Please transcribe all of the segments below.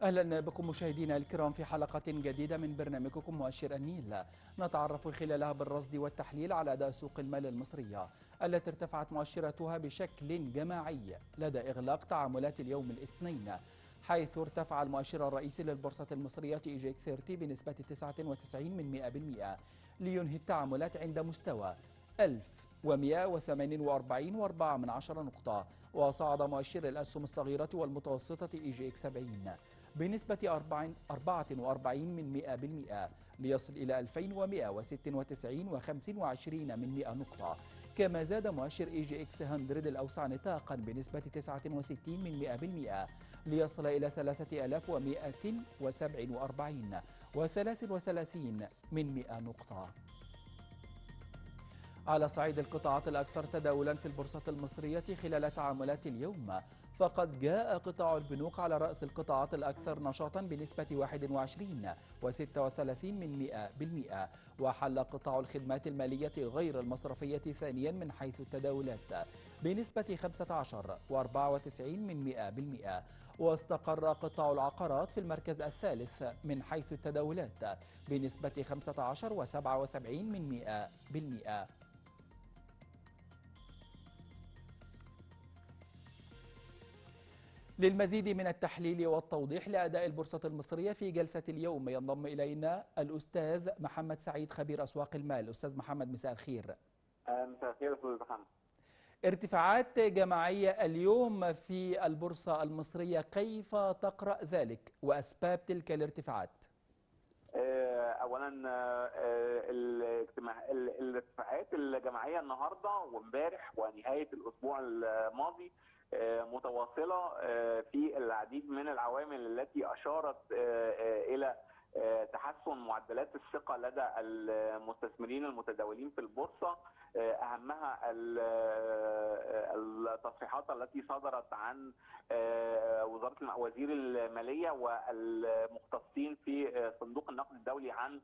اهلا بكم مشاهدينا الكرام في حلقه جديده من برنامجكم مؤشر النيل نتعرف خلالها بالرصد والتحليل على اداء سوق المال المصريه التي ارتفعت مؤشراتها بشكل جماعي لدى اغلاق تعاملات اليوم الاثنين حيث ارتفع المؤشر الرئيسي للبورصة المصرية اي جي 30 بنسبة 99 من 100% لينهي التعاملات عند مستوى 1148 و4 من عشرة نقطة وصعد مؤشر الأسهم الصغيرة والمتوسطة اي جي اكس 70 بنسبة 44 من 100% ليصل إلى 2196 و25 من 100 نقطة كما زاد مؤشر اي جي اكس 100 الأوسع نطاقا بنسبة 69 من 100% ليصل إلى 3147 و33 من 100 نقطة على صعيد القطاعات الأكثر تداولا في البورصة المصرية خلال تعاملات اليوم فقد جاء قطاع البنوك على رأس القطاعات الأكثر نشاطا بنسبة 21 و36 من 100% وحل قطاع الخدمات المالية غير المصرفية ثانيا من حيث التداولات بنسبة 15 و94 من 100% واستقر قطاع العقارات في المركز الثالث من حيث التداولات بنسبة 15 و77 من 100% للمزيد من التحليل والتوضيح لأداء البورصة المصرية في جلسة اليوم ينضم إلينا الأستاذ محمد سعيد خبير أسواق المال أستاذ محمد مساء الخير مساء الخير أستاذ محمد ارتفاعات جماعية اليوم في البورصة المصرية كيف تقرأ ذلك وأسباب تلك الارتفاعات؟ اولا الاجتماع الارتفاعات الجماعيه النهارده وامبارح ونهايه الاسبوع الماضي متواصله في العديد من العوامل التي اشارت الى تحسن معدلات الثقه لدى المستثمرين المتداولين في البورصه اهمها التصريحات التي صدرت عن وزاره وزير الماليه والمختصين في صندوق النقد الدولي عن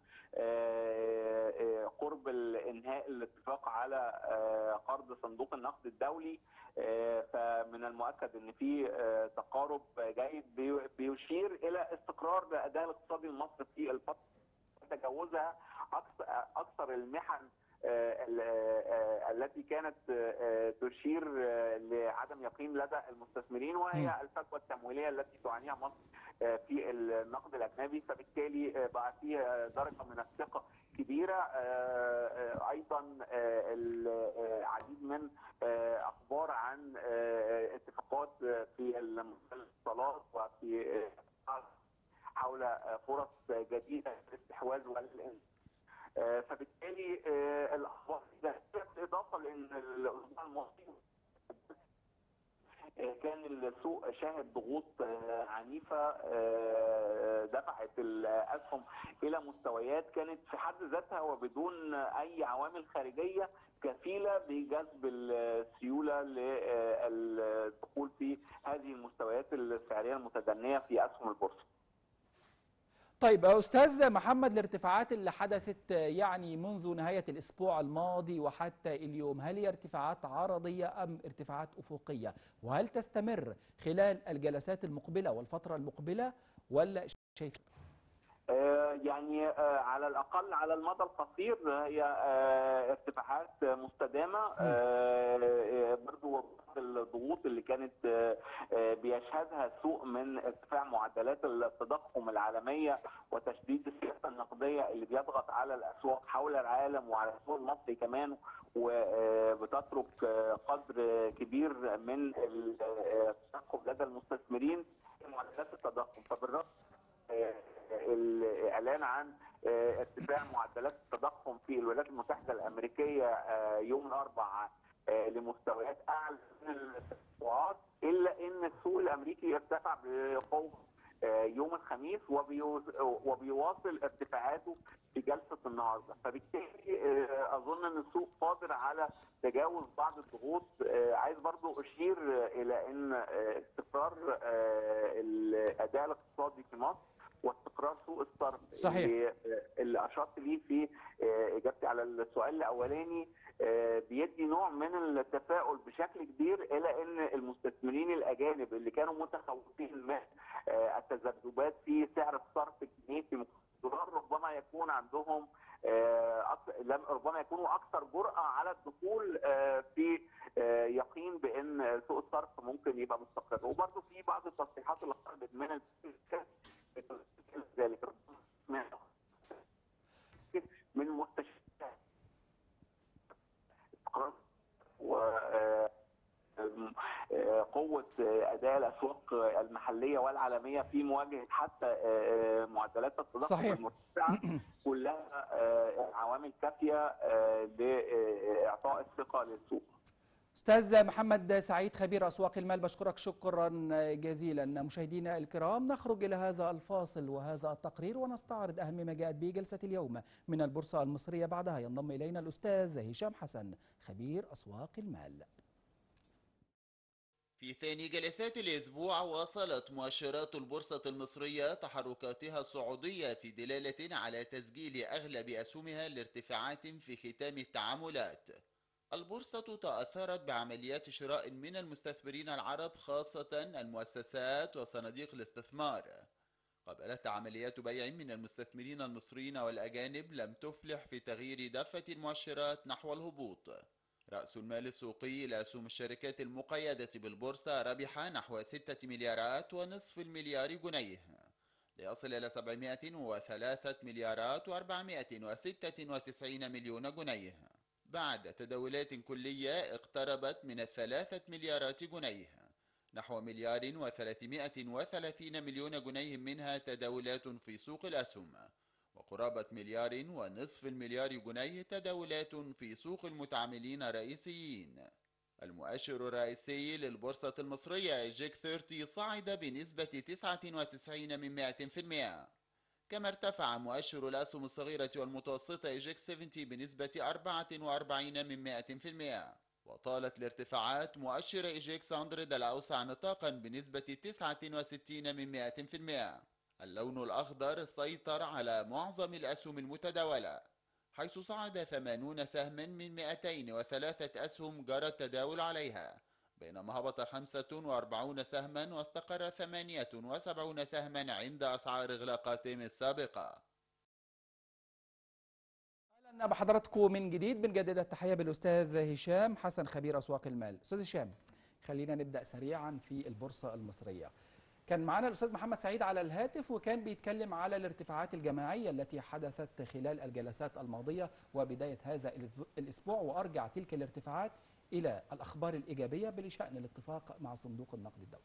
قرب الانهاء الاتفاق على قرض صندوق النقد الدولي فمن المؤكد ان في تقارب جيد بيشير الى استقرار الاداء الاقتصادي المصري في الفتره تجاوزها اكثر المحن التي كانت تشير لعدم يقين لدى المستثمرين وهي الفجوه التمويليه التي تعانيها مصر في النقد الاجنبي فبالتالي بقى فيه درجه من الثقه كبيره ايضا العديد من اخبار عن اتفاقات في الاتصالات وفي حول فرص جديده للاستحواذ والانتاج فبالتالي الاخبار بالاضافه لان الاسبوع الماضي كان السوق شاهد ضغوط عنيفه دفعت الاسهم الى مستويات كانت في حد ذاتها وبدون اي عوامل خارجيه كفيله بجذب السيوله للدخول في هذه المستويات السعريه المتدنيه في اسهم البورصه. طيب استاذ محمد الارتفاعات اللي حدثت يعني منذ نهايه الاسبوع الماضي وحتى اليوم هل هي ارتفاعات عرضيه ام ارتفاعات افقيه وهل تستمر خلال الجلسات المقبله والفتره المقبله ولا شايف يعني على الاقل على المدى القصير هي ارتفاعات مستدامه برضو الضغوط اللي كانت بيشهدها السوق من ارتفاع معدلات التضخم العالميه وتشديد السياسه النقديه اللي بيضغط على الاسواق حول العالم وعلى السوق المصري كمان وبتترك قدر كبير من التضخم لدى المستثمرين في معدلات التضخم فبالرغم الاعلان عن ارتفاع معدلات التضخم في الولايات المتحده الامريكيه يوم الاربعاء لمستويات اعلى من التوقعات الا ان السوق الامريكي ارتفع بقوه يوم الخميس وبيواصل ارتفاعاته في جلسه النهارده فبالتالي اظن ان السوق قادر على تجاوز بعض الضغوط عايز برضو اشير الى ان استقرار الاداء الاقتصادي في مصر واستقرار سوق الصرف صحيح. اللي, اللي اشرت ليه في آه، اجابتي على السؤال الاولاني آه، بيدي نوع من التفاؤل بشكل كبير الى ان المستثمرين الاجانب اللي كانوا متخوفين من آه، التذبذبات في سعر الصرف الجنيه في مقابل الدولار ربما يكون عندهم آه، أك- لم- ربما يكونوا اكثر جرأه على الدخول آه، في آه، يقين بان سوق الصرف ممكن يبقى مستقر وبرضه في بعض التصريحات اللي خرجت من الشركات بتؤكد ذلك من مستشفيات استقرار و آه، آم، آه، قوة آه، أداء الأسواق المحلية والعالمية في مواجهة حتى آه، معدلات التضخم صحيح. المرتفعة كلها آه، عوامل كافية آه، لإعطاء الثقة للسوق استاذ محمد سعيد خبير اسواق المال بشكرك شكرا جزيلا مشاهدينا الكرام نخرج الى هذا الفاصل وهذا التقرير ونستعرض اهم ما جاءت به جلسه اليوم من البورصه المصريه بعدها ينضم الينا الاستاذ هشام حسن خبير اسواق المال في ثاني جلسات الأسبوع واصلت مؤشرات البورصة المصرية تحركاتها الصعودية في دلالة على تسجيل أغلب أسهمها لارتفاعات في ختام التعاملات. البورصة تأثرت بعمليات شراء من المستثمرين العرب خاصة المؤسسات وصناديق الاستثمار. قابلت عمليات بيع من المستثمرين المصريين والأجانب لم تفلح في تغيير دفة المؤشرات نحو الهبوط. رأس المال السوقي لأسهم الشركات المقيدة بالبورصة ربح نحو 6 مليارات ونصف المليار جنيه ليصل إلى 703 مليارات و496 مليون جنيه بعد تداولات كلية اقتربت من الثلاثة مليارات جنيه نحو مليار و330 مليون جنيه منها تداولات في سوق الأسهم وقرابة مليار ونصف المليار جنيه تداولات في سوق المتعاملين الرئيسيين المؤشر الرئيسي للبورصة المصرية جيك 30 صعد بنسبة 99 من 100% كما ارتفع مؤشر الأسهم الصغيرة والمتوسطة جيك 70 بنسبة 44 من 100% وطالت الارتفاعات مؤشر إيجيكس 100 الأوسع نطاقا بنسبة 69 من 100% اللون الأخضر سيطر على معظم الأسهم المتداولة حيث صعد 80 سهما من 203 أسهم جرى التداول عليها بينما هبط 45 سهما واستقر 78 سهما عند أسعار إغلاقاتهم السابقة اهلا بحضراتكم من جديد بنجدد التحيه بالاستاذ هشام حسن خبير اسواق المال استاذ هشام خلينا نبدا سريعا في البورصه المصريه كان معنا الاستاذ محمد سعيد على الهاتف وكان بيتكلم على الارتفاعات الجماعيه التي حدثت خلال الجلسات الماضيه وبدايه هذا الاسبوع وارجع تلك الارتفاعات الى الاخبار الايجابيه بشان الاتفاق مع صندوق النقد الدولي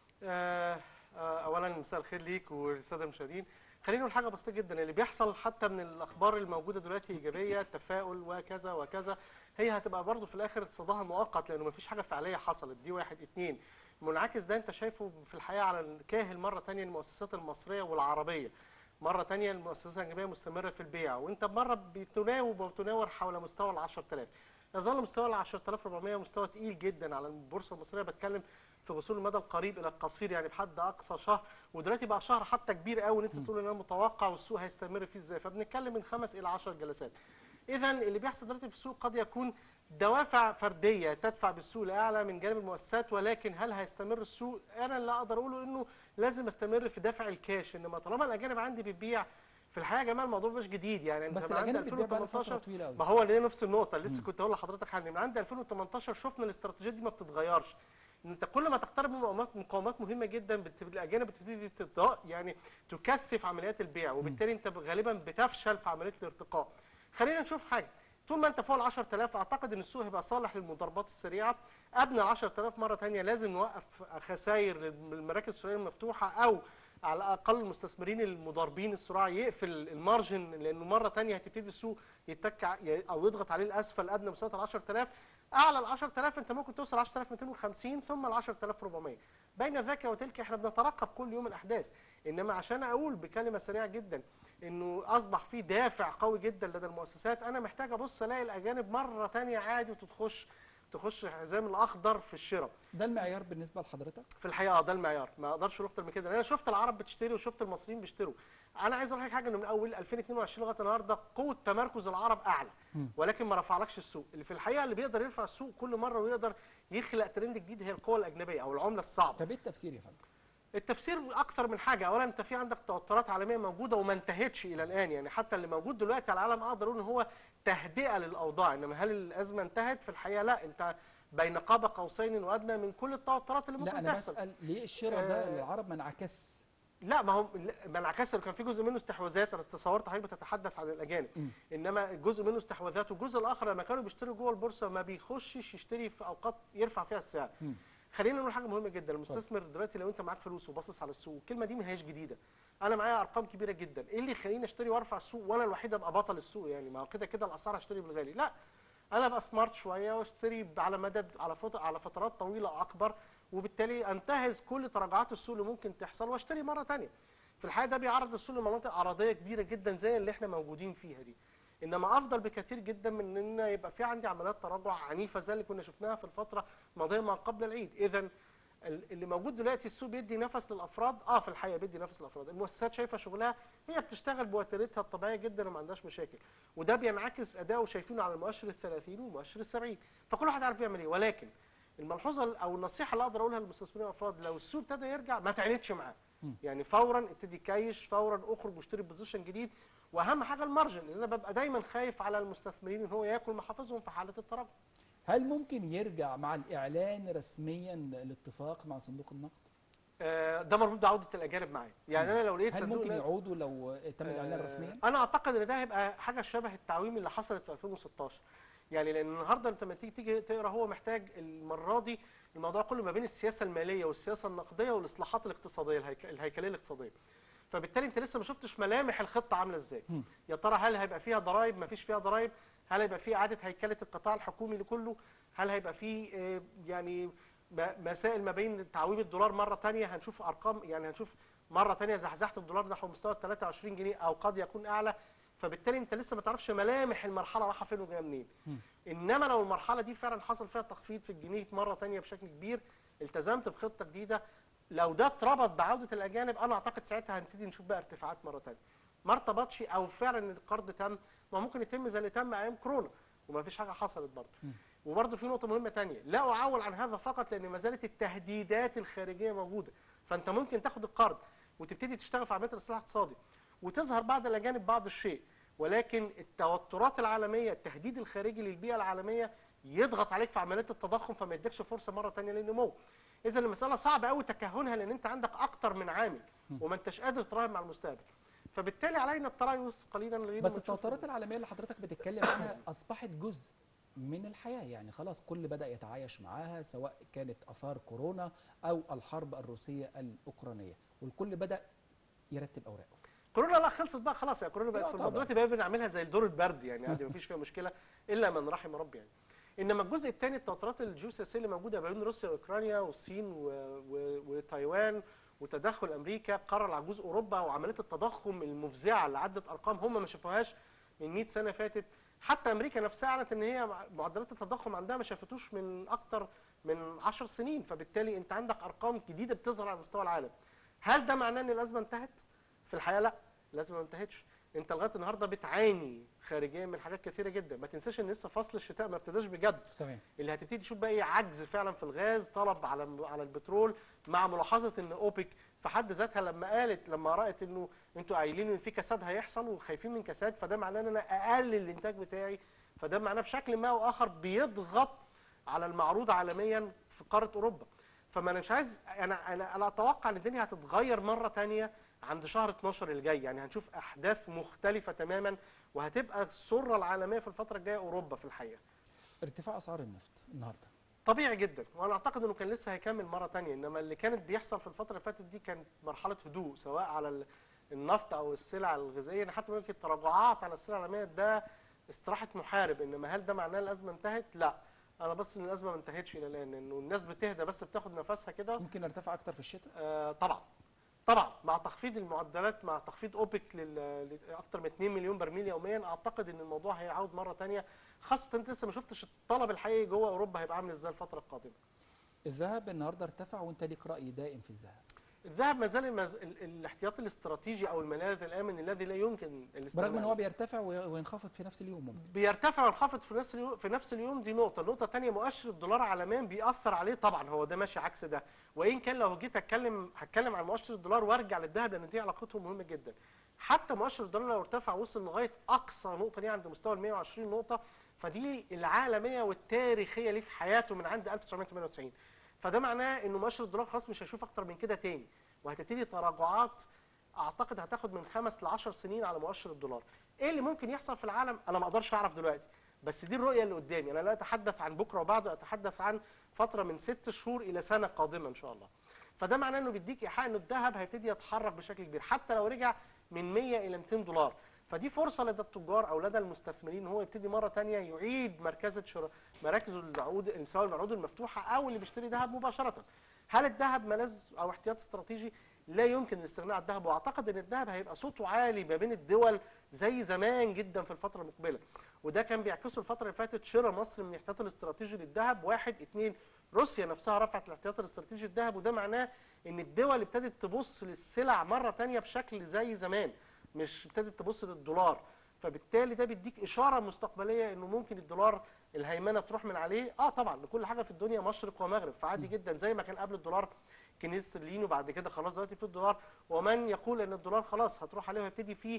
آه، آه، اولا مساء الخير ليك وللساده المشاهدين خلينا نقول حاجه بسيطه جدا اللي بيحصل حتى من الاخبار الموجوده دلوقتي ايجابيه تفاؤل وكذا وكذا هي هتبقى برضه في الاخر صداها مؤقت لانه مفيش حاجه فعليه حصلت دي واحد اتنين منعكس ده انت شايفه في الحقيقه على الكاهل مره تانية المؤسسات المصريه والعربيه مره تانية المؤسسات الاجنبيه مستمره في البيع وانت مره بتناوب وتناور حول مستوى ال 10000 يظل مستوى ال 10400 مستوى تقيل جدا على البورصه المصريه بتكلم في وصول المدى القريب الى القصير يعني بحد اقصى شهر ودلوقتي بقى شهر حتى كبير قوي ان انت تقول ان انا متوقع والسوق هيستمر فيه ازاي فبنتكلم من خمس الى 10 جلسات اذا اللي بيحصل دلوقتي في السوق قد يكون دوافع فرديه تدفع بالسوق لاعلى من جانب المؤسسات ولكن هل هيستمر السوق انا اللي اقدر اقوله انه لازم استمر في دفع الكاش انما طالما الاجانب عندي بتبيع في الحقيقه يا جماعه الموضوع مش جديد يعني بس من عند الاجانب بتبيع بقى لها فتره 2018 طويله قوي ما هو اللي هي نفس النقطة اللي لسه كنت هقول لحضرتك حالا من عند 2018 شفنا الاستراتيجيات دي ما بتتغيرش ان انت كل ما تقترب من مقاومات مقاومات مهمة جدا بت... الاجانب بتبتدي تتضاء يعني تكثف عمليات البيع وبالتالي انت غالبا بتفشل في عملية الارتقاء. خلينا نشوف حاجة طول ما انت فوق ال 10000 اعتقد ان السوق هيبقى صالح للمضاربات السريعه قبل ال 10000 مره ثانيه لازم نوقف خسائر للمراكز السوقيه المفتوحه او على الاقل المستثمرين المضاربين الصراع يقفل المارجن لانه مره ثانيه هتبتدي السوق يتك او يضغط عليه الاسفل ادنى مستوى ال 10000 اعلى ال 10000 انت ممكن توصل 10250 ثم ال 10400 بين ذاك وتلك احنا بنترقب كل يوم الاحداث انما عشان اقول بكلمه سريعه جدا انه اصبح في دافع قوي جدا لدى المؤسسات انا محتاج ابص الاقي الاجانب مره ثانيه عادي وتتخش تخش الحزام الاخضر في الشراء ده المعيار بالنسبه لحضرتك في الحقيقه ده المعيار ما اقدرش اقول اكتر من كده انا شفت العرب بتشتري وشفت المصريين بيشتروا انا عايز اقول لك حاجه انه من اول 2022 لغايه النهارده قوه تمركز العرب اعلى ولكن ما رفعلكش السوق اللي في الحقيقه اللي بيقدر يرفع السوق كل مره ويقدر يخلق ترند جديد هي القوى الاجنبيه او العمله الصعبه طب ايه التفسير يا فندم التفسير اكثر من حاجه اولا انت في عندك توترات عالميه موجوده وما انتهتش الى الان يعني حتى اللي موجود دلوقتي على العالم اقدر اقول ان هو تهدئه للاوضاع انما هل الازمه انتهت في الحقيقه لا انت بين قاب قوسين وادنى من كل التوترات اللي ممكن لا انا تحصل بسال ليه الشراء ده آه. للعرب ما انعكس لا ما هو ما انعكس كان في جزء منه استحواذات انا تصورت حضرتك بتتحدث عن الاجانب م. انما جزء منه استحواذات والجزء الاخر لما كانوا بيشتروا جوه البورصه ما بيخشش يشتري في اوقات يرفع فيها السعر م. خلينا نقول حاجه مهمه جدا المستثمر دلوقتي لو انت معاك فلوس وباصص على السوق الكلمه دي ما هياش جديده انا معايا ارقام كبيره جدا ايه اللي يخليني اشتري وارفع السوق وانا الوحيد ابقى بطل السوق يعني ما هو كده كده الاسعار هشتري بالغالي لا انا ابقى سمارت شويه واشتري على مدى على فت... على فترات طويله اكبر وبالتالي انتهز كل تراجعات السوق اللي ممكن تحصل واشتري مره ثانيه في الحقيقه ده بيعرض السوق لمناطق عرضيه كبيره جدا زي اللي احنا موجودين فيها دي انما افضل بكثير جدا من ان يبقى في عندي عمليات تراجع عنيفه زي اللي كنا شفناها في الفتره الماضيه ما قبل العيد اذا اللي موجود دلوقتي السوق بيدي نفس للافراد اه في الحقيقه بيدي نفس للافراد المؤسسات شايفه شغلها هي بتشتغل بوتيرتها الطبيعيه جدا وما عندهاش مشاكل وده بينعكس اداؤه شايفينه على المؤشر ال 30 والمؤشر ال 70 فكل واحد عارف يعمل ايه ولكن الملحوظه او النصيحه اللي اقدر اقولها للمستثمرين الافراد لو السوق ابتدى يرجع ما تعاندش معاه يعني فورا ابتدي كايش فورا اخرج واشتري بوزيشن جديد واهم حاجه المارجن لان انا ببقى دايما خايف على المستثمرين ان هو ياكل محافظهم في حاله التراجع هل ممكن يرجع مع الاعلان رسميا الاتفاق مع صندوق النقد آه، ده مربوط بعوده الاجانب معايا يعني انا لو لقيت هل صندوق ممكن لا- يعودوا لو تم الاعلان آه، رسميا انا اعتقد ان ده هيبقى حاجه شبه التعويم اللي حصلت في 2016 يعني لان النهارده انت لما تيجي تيجي تقرا هو محتاج المره دي الموضوع كله ما بين السياسه الماليه والسياسه النقديه والاصلاحات الاقتصاديه الهيك- الهيكليه الاقتصاديه فبالتالي انت لسه ما شفتش ملامح الخطه عامله ازاي مم. يا ترى هل هيبقى فيها ضرائب ما فيش فيها ضرائب هل هيبقى في اعاده هيكله القطاع الحكومي لكله هل هيبقى في آه، يعني م- مسائل ما بين تعويم الدولار مره تانية هنشوف ارقام يعني هنشوف مره تانية زحزحه الدولار نحو مستوى ال 23 جنيه او قد يكون اعلى فبالتالي انت لسه ما تعرفش ملامح المرحله رايحه فين وجايه منين انما لو المرحله دي فعلا حصل فيها تخفيض في الجنيه مره تانية بشكل كبير التزمت بخطه جديده لو ده اتربط بعوده الاجانب انا اعتقد ساعتها هنبتدي نشوف بقى ارتفاعات مره تانية ما ارتبطش او فعلا القرض تم ما ممكن يتم زي اللي تم ايام كورونا وما فيش حاجه حصلت برضه وبرضه في نقطه مهمه تانية لا اعول عن هذا فقط لان ما زالت التهديدات الخارجيه موجوده فانت ممكن تاخد القرض وتبتدي تشتغل في عمليه الاصلاح الاقتصادي وتظهر بعد الاجانب بعض الشيء ولكن التوترات العالميه التهديد الخارجي للبيئه العالميه يضغط عليك في عمليات التضخم فما يديكش فرصه مره تانية للنمو اذا المساله صعبه قوي تكهنها لان انت عندك اكتر من عامل وما انتش قادر تراهن مع المستقبل فبالتالي علينا التريث قليلا لغايه بس ما نشوف التوترات العالميه اللي حضرتك بتتكلم عنها اصبحت جزء من الحياه يعني خلاص كل بدا يتعايش معاها سواء كانت اثار كورونا او الحرب الروسيه الاوكرانيه والكل بدا يرتب اوراقه كورونا لا خلصت بقى خلاص يا كورونا بقت لا في الموضوع طبعاً. دلوقتي بقى بنعملها زي الدور البرد يعني عادي مفيش فيها مشكله الا من رحم ربي يعني انما الجزء الثاني التوترات الجيوسياسيه اللي موجوده بين روسيا واوكرانيا والصين و... و... وتايوان وتدخل امريكا قرر عجوز اوروبا وعمليه التضخم المفزعه اللي عدت ارقام هم ما شافوهاش من 100 سنه فاتت حتى امريكا نفسها اعلنت ان هي معدلات التضخم عندها ما شافتوش من اكتر من 10 سنين فبالتالي انت عندك ارقام جديده بتظهر على مستوى العالم هل ده معناه ان الازمه انتهت في الحقيقه لا الازمه ما انتهتش انت لغايه النهارده بتعاني خارجيا من حاجات كثيره جدا ما تنساش ان لسه فصل الشتاء ما ابتداش بجد تمام اللي هتبتدي تشوف بقى ايه عجز فعلا في الغاز طلب على على البترول مع ملاحظه ان اوبك في حد ذاتها لما قالت لما رأت انه انتوا قايلين ان في كساد هيحصل وخايفين من كساد فده معناه ان انا اقلل الانتاج بتاعي فده معناه بشكل ما او اخر بيضغط على المعروض عالميا في قاره اوروبا فما انا مش عايز انا انا انا اتوقع ان الدنيا هتتغير مره تانية عند شهر 12 الجاي يعني هنشوف احداث مختلفه تماما وهتبقى السره العالميه في الفتره الجايه اوروبا في الحقيقه ارتفاع اسعار النفط النهارده طبيعي جدا وانا اعتقد انه كان لسه هيكمل مره تانية انما اللي كانت بيحصل في الفتره اللي فاتت دي كانت مرحله هدوء سواء على ال- النفط او السلع الغذائيه انا حتى ممكن التراجعات على السلع العالميه ده استراحه محارب انما هل ده معناه الازمه انتهت؟ لا انا بس ان الازمه ما انتهتش الى الان انه الناس بتهدى بس بتاخد نفسها كده ممكن ارتفع اكتر في الشتاء آه طبعا طبعا مع تخفيض المعدلات مع تخفيض اوبك لاكثر من 2 مليون برميل يوميا اعتقد ان الموضوع هيعود مره تانية خاصه انت لسه ما شفتش الطلب الحقيقي جوه اوروبا هيبقى عامل ازاي الفتره القادمه الذهب النهارده ارتفع وانت ليك راي دائم في الذهب الذهب ما زال المز... ال- الاحتياطي الاستراتيجي او الملاذ الامن الذي لا يمكن الاستغناء برغم ان هو عنه. بيرتفع وي- وينخفض في نفس اليوم ممكن بيرتفع وينخفض في نفس اليوم في نفس اليوم دي نقطه النقطه الثانيه مؤشر الدولار عالميا بيأثر عليه طبعا هو ده ماشي عكس ده وان كان لو جيت اتكلم هتكلم عن مؤشر الدولار وارجع للذهب لان دي علاقتهم مهمه جدا حتى مؤشر الدولار لو ارتفع وصل لغايه اقصى نقطه ليه عند مستوى ال 120 نقطه فدي العالميه والتاريخيه ليه في حياته من عند 1998 فده معناه انه مؤشر الدولار خلاص مش هيشوف اكتر من كده تاني وهتبتدي تراجعات اعتقد هتاخد من خمس ل 10 سنين على مؤشر الدولار ايه اللي ممكن يحصل في العالم انا ما اقدرش اعرف دلوقتي بس دي الرؤيه اللي قدامي انا لا اتحدث عن بكره وبعده اتحدث عن فتره من ست شهور الى سنه قادمه ان شاء الله فده معناه انه بيديك ايحاء انه الذهب هيبتدي يتحرك بشكل كبير حتى لو رجع من 100 الى 200 دولار فدي فرصه لدى التجار او لدى المستثمرين ان هو يبتدي مره تانية يعيد مركزه شراء مراكز العقود سواء العروض المفتوحه او اللي بيشتري ذهب مباشره هل الذهب ملاذ او احتياط استراتيجي لا يمكن الاستغناء عن الذهب واعتقد ان الذهب هيبقى صوته عالي ما بين الدول زي زمان جدا في الفتره المقبله وده كان بيعكسه الفتره اللي فاتت شراء مصر من الاحتياط الاستراتيجي للذهب واحد اتنين روسيا نفسها رفعت الاحتياط الاستراتيجي للذهب وده معناه ان الدول ابتدت تبص للسلع مره تانية بشكل زي زمان مش ابتدت تبص للدولار فبالتالي ده بيديك اشاره مستقبليه انه ممكن الدولار الهيمنه تروح من عليه اه طبعا لكل حاجه في الدنيا مشرق ومغرب فعادي جدا زي ما كان قبل الدولار جنيه استرليني وبعد كده خلاص دلوقتي في الدولار ومن يقول ان الدولار خلاص هتروح عليه وهيبتدي فيه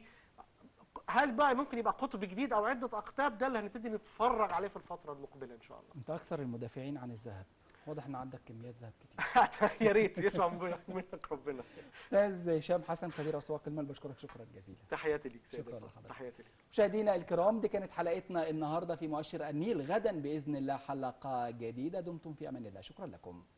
هل بقى ممكن يبقى قطب جديد او عده اقطاب ده اللي هنبتدي نتفرج عليه في الفتره المقبله ان شاء الله انت اكثر المدافعين عن الذهب واضح ان عندك كميات ذهب كتير يا ريت يسمع منك منك ربنا استاذ هشام حسن خبير اسواق المال بشكرك شكرا جزيلا تحياتي ليك سيدي شكراً الفاضل. لحضرتك. تحياتي ليك مشاهدينا الكرام دي كانت حلقتنا النهارده في مؤشر النيل غدا باذن الله حلقه جديده دمتم في امان الله شكرا لكم